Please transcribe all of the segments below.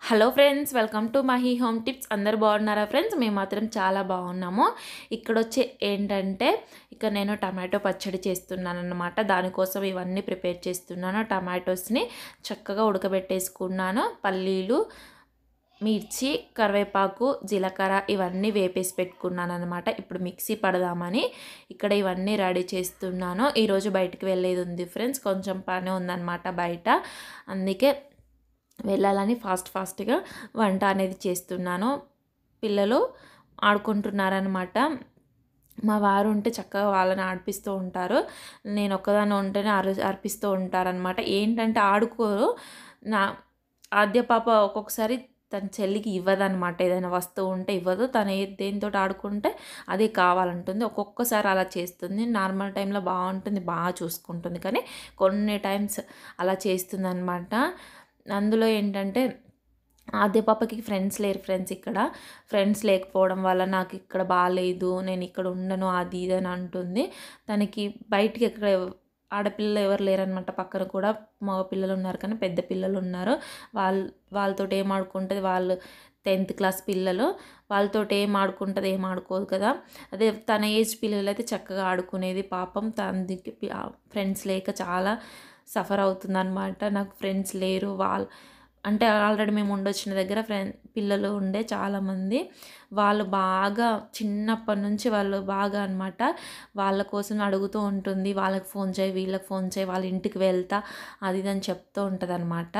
hello friends welcome to Mahi home tips అందరు బాగున్నారా friends మేము మాత్రం చాలా బాగున్నాము ఇక్కడ వచ్చి ఏంటంటే ఇక్కడ నేను టమాటో పచ్చడి చేస్తున్నాను అనమాట దానికోసం ఇవన్నీ ప్రిపేర్ చేస్తున్నాను టమాటోస్ని చక్కగా ఉడకబెట్టేసుకున్నాను పల్లీలు మిర్చి కరివేపాకు జీలకర్ర ఇవన్నీ వేపేసి పెట్టుకున్నాను అనమాట ఇప్పుడు మిక్సీ పడదామని ఇక్కడ ఇవన్నీ రెడీ చేస్తున్నాను ఈరోజు బయటికి వెళ్ళేది ఉంది ఫ్రెండ్స్ కొంచెం పని ఉందన్నమాట బయట అందుకే వెళ్ళాలని ఫాస్ట్ ఫాస్ట్గా వంట అనేది చేస్తున్నాను పిల్లలు ఆడుకుంటున్నారనమాట మా వారు ఉంటే చక్కగా వాళ్ళని ఆడిపిస్తూ ఉంటారు నేను ఒక్కదాన్ని ఉంటేనే అరు అర్పిస్తూ ఉంటారనమాట ఏంటంటే ఆడుకోరు నా ఆద్య పాప ఒక్కొక్కసారి తన చెల్లికి ఇవ్వదనమాట ఏదైనా వస్తువు ఉంటే ఇవ్వదు తను ఏ దేనితో ఆడుకుంటే అదే కావాలంటుంది ఒక్కొక్కసారి అలా చేస్తుంది నార్మల్ టైంలో బాగుంటుంది బాగా చూసుకుంటుంది కానీ కొన్ని టైమ్స్ అలా చేస్తుంది అనమాట అందులో ఏంటంటే ఆద్య పాపకి ఫ్రెండ్స్ లేరు ఫ్రెండ్స్ ఇక్కడ ఫ్రెండ్స్ లేకపోవడం వల్ల నాకు ఇక్కడ బాగాలేదు నేను ఇక్కడ ఉండను అది ఇది అని అంటుంది తనకి బయటికి ఎక్కడ ఆడపిల్లలు ఎవరు లేరనమాట పక్కన కూడా మగ పిల్లలు ఉన్నారు కానీ పెద్ద పిల్లలు ఉన్నారు వాళ్ళు వాళ్ళతో ఏం ఆడుకుంటుంది వాళ్ళు టెన్త్ క్లాస్ పిల్లలు వాళ్ళతో ఏం ఆడుకుంటుంది ఏం ఆడుకోదు కదా అదే తన ఏజ్ పిల్లలు అయితే చక్కగా ఆడుకునేది పాపం తనకి ఫ్రెండ్స్ లేక చాలా సఫర్ అవుతుందన్నమాట నాకు ఫ్రెండ్స్ లేరు వాళ్ళు అంటే ఆల్రెడీ మేము ఉండొచ్చిన దగ్గర ఫ్రెండ్ పిల్లలు ఉండే చాలామంది వాళ్ళు బాగా చిన్నప్పటి నుంచి వాళ్ళు బాగా అనమాట వాళ్ళ కోసం అడుగుతూ ఉంటుంది వాళ్ళకి ఫోన్ చేయి వీళ్ళకి ఫోన్ చేయి వాళ్ళ ఇంటికి వెళ్తా అది ఇది అని చెప్తూ ఉంటుంది అనమాట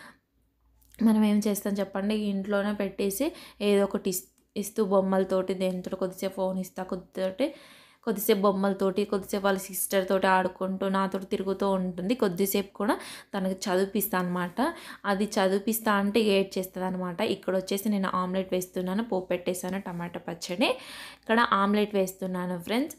మనం ఏం చేస్తాం చెప్పండి ఇంట్లోనే పెట్టేసి ఏదో ఒకటి ఇస్ ఇస్తూ బొమ్మలతోటి దేనితో కొద్దిసేపు ఫోన్ ఇస్తా కొద్దితోటి కొద్దిసేపు బొమ్మలతోటి కొద్దిసేపు వాళ్ళ సిస్టర్ తోటి ఆడుకుంటూ నాతో తిరుగుతూ ఉంటుంది కొద్దిసేపు కూడా తనకు చదివిపిస్తా అనమాట అది చదివిపిస్తా అంటే ఏడ్ చేస్తుంది అనమాట ఇక్కడ వచ్చేసి నేను ఆమ్లెట్ వేస్తున్నాను పోపు పెట్టేశాను టమాటా పచ్చడి ఇక్కడ ఆమ్లెట్ వేస్తున్నాను ఫ్రెండ్స్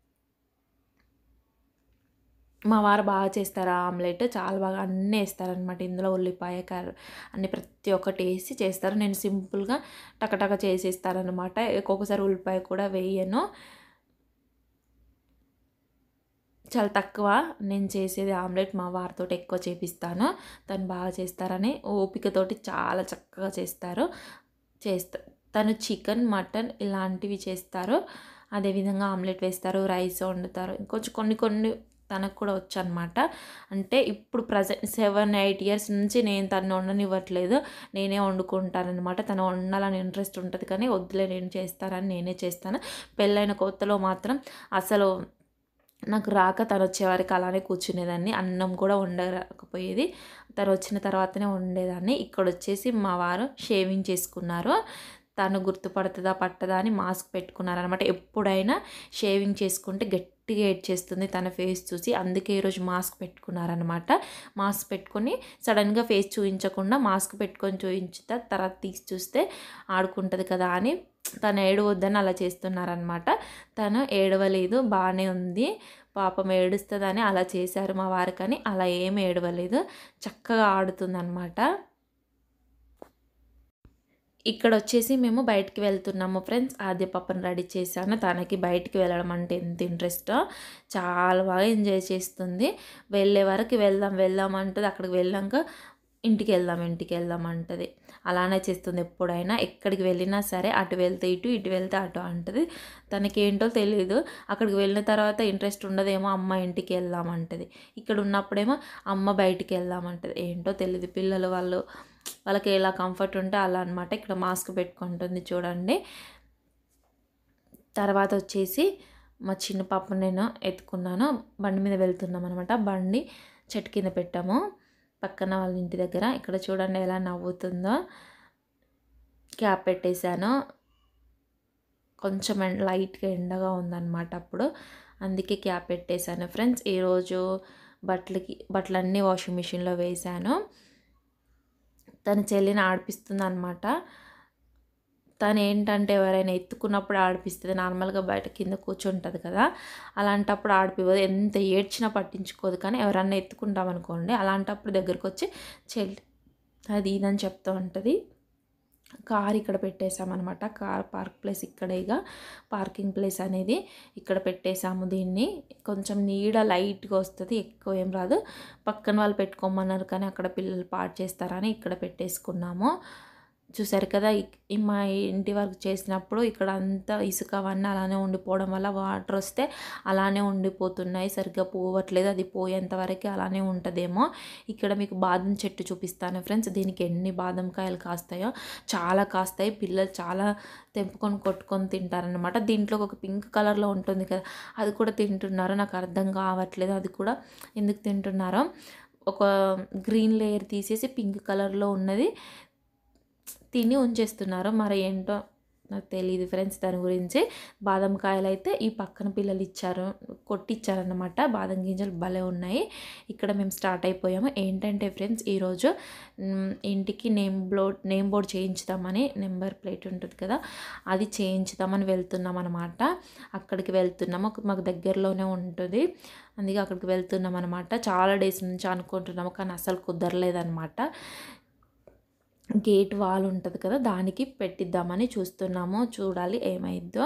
మా వారు బాగా చేస్తారు ఆమ్లెట్ చాలా బాగా అన్నీ వేస్తారనమాట ఇందులో ఉల్లిపాయ కర్ర అన్ని ప్రతి ఒక్కటి వేసి చేస్తారు నేను సింపుల్గా టకటక చేసేస్తారనమాట ఒక్కొక్కసారి ఉల్లిపాయ కూడా వేయను చాలా తక్కువ నేను చేసేది ఆమ్లెట్ మా వారితో ఎక్కువ చేపిస్తాను తను బాగా చేస్తారని ఓపికతోటి చాలా చక్కగా చేస్తారు చేస్తా తను చికెన్ మటన్ ఇలాంటివి చేస్తారు అదేవిధంగా ఆమ్లెట్ వేస్తారు రైస్ వండుతారు ఇంకొంచెం కొన్ని కొన్ని తనకు కూడా వచ్చనమాట అంటే ఇప్పుడు ప్రజెంట్ సెవెన్ ఎయిట్ ఇయర్స్ నుంచి నేను తను వండనివ్వట్లేదు నేనే వండుకుంటానమాట తను వండాలని ఇంట్రెస్ట్ ఉంటుంది కానీ వద్దులే నేను చేస్తానని నేనే చేస్తాను పెళ్ళైన కొత్తలో మాత్రం అసలు నాకు రాక తను వచ్చేవారికి అలానే కూర్చునేదాన్ని అన్నం కూడా వండకపోయేది తను వచ్చిన తర్వాతనే వండేదాన్ని ఇక్కడ వచ్చేసి మా వారు షేవింగ్ చేసుకున్నారు తను గుర్తుపడుతుందా పట్టదా అని మాస్క్ పెట్టుకున్నారనమాట ఎప్పుడైనా షేవింగ్ చేసుకుంటే గట్టిగా ఏడ్ చేస్తుంది తన ఫేస్ చూసి అందుకే ఈరోజు మాస్క్ పెట్టుకున్నారనమాట మాస్క్ పెట్టుకొని సడన్గా ఫేస్ చూపించకుండా మాస్క్ పెట్టుకొని చూపించుతా తర్వాత తీసి చూస్తే ఆడుకుంటుంది కదా అని తను ఏడవద్దని అలా చేస్తున్నారనమాట తను ఏడవలేదు బాగానే ఉంది పాపం ఏడుస్తుందని అలా చేశారు మా వారు కానీ అలా ఏం ఏడవలేదు చక్కగా ఆడుతుందన్నమాట ఇక్కడ వచ్చేసి మేము బయటికి వెళ్తున్నాము ఫ్రెండ్స్ ఆద్య పాపను రెడీ చేశాను తనకి బయటికి వెళ్ళడం అంటే ఎంత ఇంట్రెస్టో చాలా బాగా ఎంజాయ్ చేస్తుంది వెళ్ళే వరకు వెళ్దాం వెళ్దాం అంటుంది అక్కడికి వెళ్ళాక ఇంటికి వెళ్దాం ఇంటికి వెళ్దాం అంటది అలానే చేస్తుంది ఎప్పుడైనా ఎక్కడికి వెళ్ళినా సరే అటు వెళ్తే ఇటు ఇటు వెళ్తే అటు అంటది తనకి ఏంటో తెలియదు అక్కడికి వెళ్ళిన తర్వాత ఇంట్రెస్ట్ ఉండదేమో అమ్మ ఇంటికి వెళ్దామంటది ఇక్కడ ఉన్నప్పుడేమో అమ్మ బయటికి వెళ్దామంటది ఏంటో తెలియదు పిల్లలు వాళ్ళు వాళ్ళకి ఎలా కంఫర్ట్ ఉంటే అలా అనమాట ఇక్కడ మాస్క్ పెట్టుకుంటుంది చూడండి తర్వాత వచ్చేసి మా చిన్న పాప నేను ఎత్తుకున్నాను బండి మీద వెళ్తున్నాం అనమాట బండి చెట్టు కింద పెట్టాము పక్కన వాళ్ళ ఇంటి దగ్గర ఇక్కడ చూడండి ఎలా నవ్వుతుందో క్యాప్ పెట్టేశాను కొంచెం లైట్గా ఎండగా ఉందన్నమాట అప్పుడు అందుకే క్యాప్ పెట్టేశాను ఫ్రెండ్స్ ఈరోజు బట్టలకి బట్టలన్నీ వాషింగ్ మిషన్లో వేశాను తన చెల్లిని ఆడిపిస్తుంది అనమాట తను ఏంటంటే ఎవరైనా ఎత్తుకున్నప్పుడు ఆడిపిస్తుంది నార్మల్గా బయట కింద కూర్చుంటుంది కదా అలాంటప్పుడు ఆడిపివ్వదు ఎంత ఏడ్చినా పట్టించుకోదు కానీ ఎవరన్నా ఎత్తుకుంటాం అనుకోండి అలాంటప్పుడు దగ్గరకు వచ్చి చెల్లి అది ఇదని చెప్తూ ఉంటుంది కార్ ఇక్కడ పెట్టేసామన్నమాట కార్ పార్క్ ప్లేస్ ఇక్కడేగా పార్కింగ్ ప్లేస్ అనేది ఇక్కడ పెట్టేసాము దీన్ని కొంచెం నీడ లైట్గా వస్తుంది ఎక్కువ ఏం రాదు పక్కన వాళ్ళు పెట్టుకోమన్నారు కానీ అక్కడ పిల్లలు పాడు చేస్తారని ఇక్కడ పెట్టేసుకున్నాము చూసారు కదా ఇక్- ఈ మా ఇంటి వరకు చేసినప్పుడు ఇక్కడ అంతా ఇసుక అవన్నీ అలానే ఉండిపోవడం వల్ల వాటర్ వస్తే అలానే ఉండిపోతున్నాయి సరిగ్గా పోవట్లేదు అది పోయేంత వరకు అలానే ఉంటుందేమో ఇక్కడ మీకు బాదం చెట్టు చూపిస్తాను ఫ్రెండ్స్ దీనికి ఎన్ని బాదం కాయలు కాస్తాయో చాలా కాస్తాయి పిల్లలు చాలా తెంపుకొని కొట్టుకొని తింటారనమాట దీంట్లో ఒక పింక్ కలర్లో ఉంటుంది కదా అది కూడా తింటున్నారు నాకు అర్థం కావట్లేదు అది కూడా ఎందుకు తింటున్నారో ఒక గ్రీన్ లేయర్ తీసేసి పింక్ కలర్లో ఉన్నది తిని ఉంచేస్తున్నారు మరి ఏంటో నాకు తెలియదు ఫ్రెండ్స్ దాని గురించి బాదం కాయలు అయితే ఈ పక్కన పిల్లలు ఇచ్చారు కొట్టిచ్చారన్నమాట బాదం గింజలు భలే ఉన్నాయి ఇక్కడ మేము స్టార్ట్ అయిపోయాము ఏంటంటే ఫ్రెండ్స్ ఈరోజు మ్, ఇంటికి నేమ్ బోర్డ్ నేమ్ బోర్డ్ చేయించుదామని నెంబర్ ప్లేట్ ఉంటుంది కదా అది చేయించుదామని వెళ్తున్నాం అనమాట అక్కడికి వెళ్తున్నాము ఒక- మాకు దగ్గరలోనే ఉంటుంది అందుకే అక్కడికి వెళ్తున్నాం అనమాట చాలా డేస్ నుంచి అనుకుంటున్నాము కానీ అసలు కుదరలేదన్నమాట గేట్ వాల్ ఉంటుంది కదా దానికి పెట్టిద్దామని చూస్తున్నాము చూడాలి ఏమైద్దో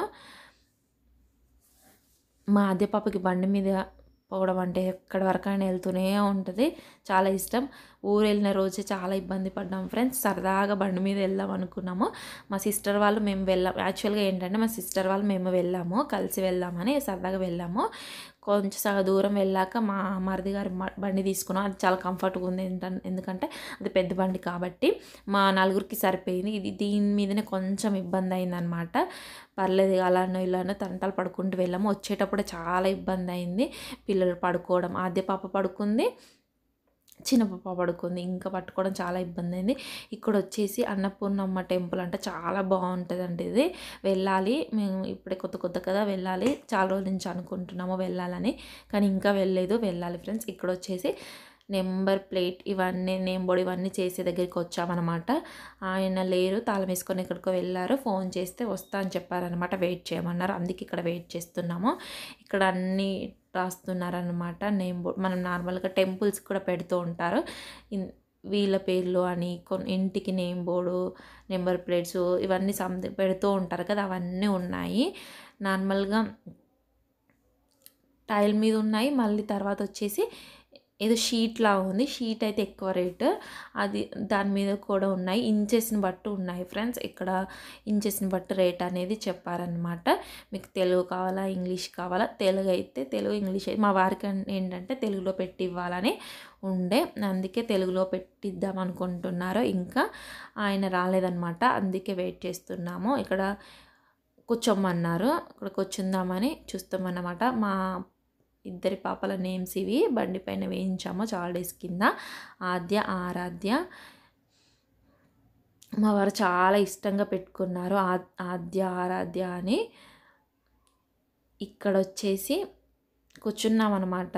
మా ఆద్య పాపకి బండి మీద పోవడం అంటే ఎక్కడి వరకైనా వెళ్తూనే ఉంటుంది చాలా ఇష్టం ఊరు వెళ్ళిన రోజే చాలా ఇబ్బంది పడ్డాం ఫ్రెండ్స్ సరదాగా బండి మీద వెళ్దాం అనుకున్నాము మా సిస్టర్ వాళ్ళు మేము వెళ్ళాం యాక్చువల్గా ఏంటంటే మా సిస్టర్ వాళ్ళు మేము వెళ్ళాము కలిసి వెళ్దామని సరదాగా వెళ్ళాము కొంచెం సగ దూరం వెళ్ళాక మా మరిది గారి మ- బండి తీసుకున్నాం అది చాలా కంఫర్ట్గా ఉంది ఏంటన్- ఎందుకంటే అది పెద్ద బండి కాబట్టి మా నలుగురికి సరిపోయింది ఇది దీని మీదనే కొంచెం ఇబ్బంది అయిందనమాట పర్లేదు అలానో ఇలానో తంటాలు పడుకుంటూ వెళ్ళాము వచ్చేటప్పుడే చాలా ఇబ్బంది అయింది పిల్లలు పడుకోవడం ఆద్య పాప పడుకుంది చిన్న పాప పడుకుంది ఇంకా పట్టుకోవడం చాలా ఇబ్బంది అయింది ఇక్కడ వచ్చేసి అన్నపూర్ణమ్మ టెంపుల్ అంటే చాలా బాగుంటుంది అండి ఇది వెళ్ళాలి మేము ఇప్పుడే కొత్త కొత్త కదా వెళ్ళాలి చాలా రోజుల నుంచి అనుకుంటున్నాము వెళ్ళాలని కానీ ఇంకా వెళ్ళలేదు వెళ్ళాలి ఫ్రెండ్స్ ఇక్కడ వచ్చేసి నెంబర్ ప్లేట్ ఇవన్నీ నేమ్ బోర్డ్ ఇవన్నీ చేసే దగ్గరికి వచ్చామన్నమాట ఆయన లేరు తాళం వేసుకొని ఎక్కడికో వెళ్ళారు ఫోన్ చేస్తే వస్తా అని చెప్పారనమాట వెయిట్ చేయమన్నారు అందుకే ఇక్కడ వెయిట్ చేస్తున్నాము ఇక్కడ అన్నీ రాస్తున్నారనమాట నేమ్ బోర్డ్ మనం నార్మల్గా టెంపుల్స్ కూడా పెడుతూ ఉంటారు ఇన్- వీళ్ళ పేర్లు అని కొన్ని ఇంటికి నేమ్ బోర్డు నెంబర్ ప్లేట్స్ ఇవన్నీ సంథింగ్ పెడుతూ ఉంటారు కదా అవన్నీ ఉన్నాయి నార్మల్గా టైల్ మీద ఉన్నాయి మళ్ళీ తర్వాత వచ్చేసి ఏదో షీట్ లా ఉంది షీట్ అయితే ఎక్కువ రేటు అది దాని మీద కూడా ఉన్నాయి ఇంచెస్ని బట్టి ఉన్నాయి ఫ్రెండ్స్ ఇక్కడ ఇంచెస్ని బట్టి రేట్ అనేది చెప్పారనమాట మీకు తెలుగు కావాలా ఇంగ్లీష్ కావాలా తెలుగు అయితే తెలుగు ఇంగ్లీష్ అయితే మా వారికి అన్- ఏంటంటే తెలుగులో పెట్టి ఇవ్వాలని ఉండే అందుకే తెలుగులో పెట్టిద్దాం అనుకుంటున్నారు ఇంకా ఆయన రాలేదన్నమాట అందుకే వెయిట్ చేస్తున్నాము ఇక్కడ కూర్చోమన్నారు ఇక్కడ కూర్చుందామని చూస్తామన్నమాట మా ఇద్దరి పాపల నేమ్స్ ఇవి బండి పైన వేయించాము చాలా డేస్ కింద ఆద్య ఆరాధ్య మా వారు చాలా ఇష్టంగా పెట్టుకున్నారు ఆ- ఆద్య ఆరాధ్య అని ఇక్కడ వచ్చేసి కూర్చున్నాం అనమాట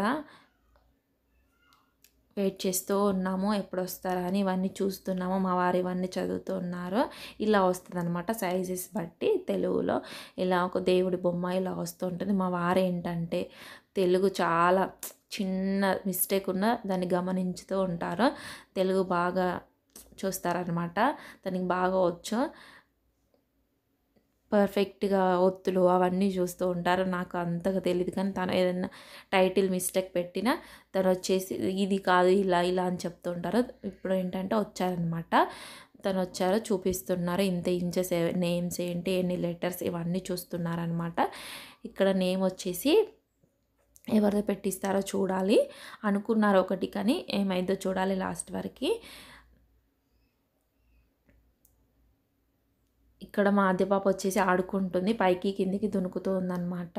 వెయిట్ చేస్తూ ఉన్నాము ఎప్పుడు వస్తారా అని ఇవన్నీ చూస్తున్నాము మా వారు ఇవన్నీ చదువుతూ ఉన్నారు ఇలా వస్తుంది అనమాట సైజెస్ బట్టి తెలుగులో ఇలా ఒక దేవుడి బొమ్మ ఇలా వస్తుంటుంది మా వారు ఏంటంటే తెలుగు చాలా చిన్న మిస్టేక్ ఉన్న దాన్ని గమనించుతూ ఉంటారు తెలుగు బాగా చూస్తారనమాట దానికి బాగా వచ్చు పర్ఫెక్ట్గా ఒత్తులు అవన్నీ చూస్తూ ఉంటారు నాకు అంతగా తెలియదు కానీ తను ఏదైనా టైటిల్ మిస్టేక్ పెట్టినా తను వచ్చేసి ఇది కాదు ఇలా ఇలా అని చెప్తూ ఉంటారు ఇప్పుడు ఏంటంటే వచ్చారనమాట తను వచ్చారు చూపిస్తున్నారు ఇంత ఇంచెస్ నేమ్స్ ఏంటి ఎన్ని లెటర్స్ ఇవన్నీ చూస్తున్నారనమాట ఇక్కడ నేమ్ వచ్చేసి ఎవరిదో పెట్టిస్తారో చూడాలి అనుకున్నారు ఒకటి కానీ ఏమైందో చూడాలి లాస్ట్ వరకు ఇక్కడ మా ఆద్య పాప వచ్చేసి ఆడుకుంటుంది పైకి కిందికి దునుకుతూ ఉందన్నమాట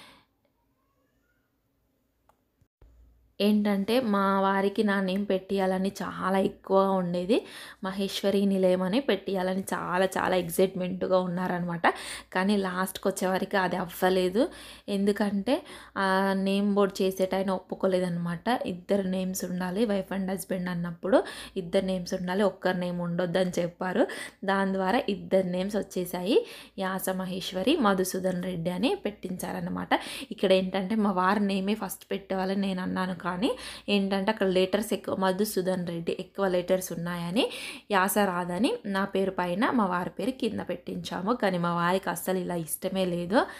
ఏంటంటే మా వారికి నా నేమ్ పెట్టియాలని చాలా ఎక్కువ ఉండేది మహేశ్వరి నిలయం అని పెట్టియాలని చాలా చాలా ఎగ్జైట్మెంట్గా ఉన్నారనమాట కానీ లాస్ట్కి వచ్చేవరకు అది అవ్వలేదు ఎందుకంటే ఆ నేమ్ బోర్డ్ చేసేట ఆయన ఒప్పుకోలేదనమాట ఇద్దరు నేమ్స్ ఉండాలి వైఫ్ అండ్ హస్బెండ్ అన్నప్పుడు ఇద్దరు నేమ్స్ ఉండాలి ఒక్కరి నేమ్ ఉండొద్దని చెప్పారు దాని ద్వారా ఇద్దరు నేమ్స్ వచ్చేసాయి యాస మహేశ్వరి మధుసూదన్ రెడ్డి అని పెట్టించారనమాట ఇక్కడ ఏంటంటే మా వారి నేమే ఫస్ట్ పెట్టేవాళ్ళని నేను అన్నాను కానీ ఏంటంటే అక్కడ లెటర్స్ ఎక్కువ మధుసూదన్ రెడ్డి ఎక్కువ లెటర్స్ ఉన్నాయని యాస రాదని నా పేరు పైన మా వారి పేరు కింద పెట్టించాము కానీ మా వారికి అస్సలు ఇలా ఇష్టమే లేదు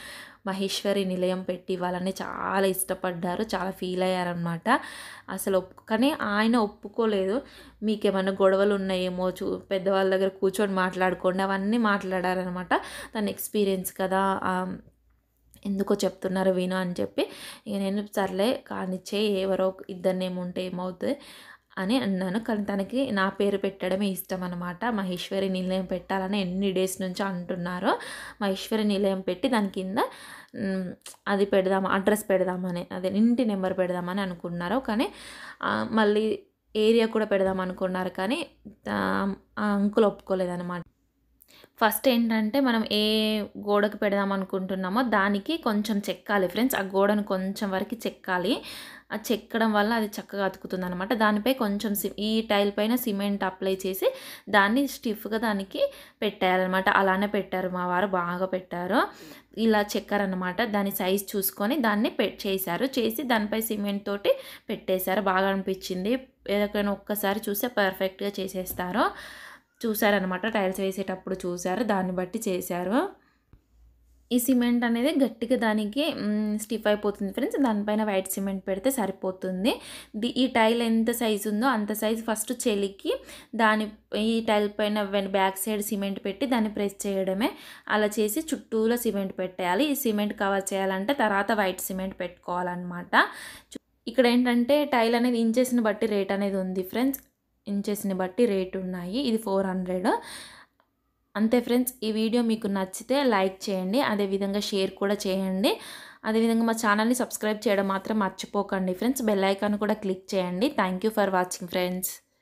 మహేశ్వరి నిలయం పెట్టి ఇవ్వాలని చాలా ఇష్టపడ్డారు చాలా ఫీల్ అయ్యారనమాట అసలు ఒప్పు కానీ ఆయన ఒప్పుకోలేదు మీకు ఏమైనా గొడవలు ఉన్నాయేమో చూ పెద్దవాళ్ళ దగ్గర కూర్చొని మాట్లాడుకోండి అవన్నీ మాట్లాడారనమాట తన ఎక్స్పీరియన్స్ కదా ఆ, ఎందుకో చెప్తున్నారు విను అని చెప్పి ఇక నేను సర్లే కానిచ్చే ఎవరో ఇద్దరిని ఏముంటే ఏమవుతుంది అని అన్నాను కానీ తనకి నా పేరు పెట్టడమే ఇష్టం అనమాట మహేశ్వరి నిలయం పెట్టాలని ఎన్ని డేస్ నుంచి అంటున్నారో మహేశ్వరి నిలయం పెట్టి దాని కింద మ్, అది పెడదాం అడ్రస్ పెడదామని అదే ఇంటి నెంబర్ పెడదామని అనుకున్నారు కానీ ఆ, మళ్ళీ ఏరియా కూడా పెడదాం అనుకున్నారు కానీ ఆ ఆ అంకుల్ ఒప్పుకోలేదన్నమాట ఫస్ట్ ఏంటంటే మనం ఏ గోడకు పెడదాం అనుకుంటున్నామో దానికి కొంచెం చెక్కాలి ఫ్రెండ్స్ ఆ గోడను కొంచెం వరకు చెక్కాలి ఆ చెక్కడం వల్ల అది చక్కగా అతుకుతుంది అనమాట దానిపై కొంచెం సి ఈ టైల్ పైన సిమెంట్ అప్లై చేసి దాన్ని స్టిఫ్గా దానికి పెట్టారనమాట అలానే పెట్టారు మా వారు బాగా పెట్టారు ఇలా చెక్కారనమాట దాని సైజ్ చూసుకొని దాన్ని పె చేశారు చేసి దానిపై సిమెంట్ తోటి పెట్టేశారు బాగా అనిపించింది ఏదైనా ఒక్కసారి చూస్తే పర్ఫెక్ట్గా చేసేస్తారు చూసారనమాట టైల్స్ వేసేటప్పుడు చూసారు దాన్ని బట్టి చేశారు ఈ సిమెంట్ అనేది గట్టిగా దానికి స్టిఫ్ అయిపోతుంది ఫ్రెండ్స్ దానిపైన వైట్ సిమెంట్ పెడితే సరిపోతుంది ది ఈ టైల్ ఎంత సైజు ఉందో అంత సైజు ఫస్ట్ చెలికి దాని ఈ టైల్ పైన వెన్ బ్యాక్ సైడ్ సిమెంట్ పెట్టి దాన్ని ప్రెస్ చేయడమే అలా చేసి చుట్టూలో సిమెంట్ పెట్టేయాలి ఈ సిమెంట్ కవర్ చేయాలంటే తర్వాత వైట్ సిమెంట్ పెట్టుకోవాలన్నమాట చు- ఇక్కడ ఏంటంటే టైల్ అనేది ఇంచెస్ని బట్టి రేట్ అనేది ఉంది ఫ్రెండ్స్ ఇంచెస్ని బట్టి రేట్ ఉన్నాయి ఇది ఫోర్ హండ్రెడ్ అంతే ఫ్రెండ్స్ ఈ వీడియో మీకు నచ్చితే లైక్ చేయండి అదేవిధంగా షేర్ కూడా చేయండి అదేవిధంగా మా ఛానల్ని సబ్స్క్రైబ్ చేయడం మాత్రం మర్చిపోకండి ఫ్రెండ్స్ బెల్ ఐకాన్ కూడా క్లిక్ చేయండి thank you for watching friends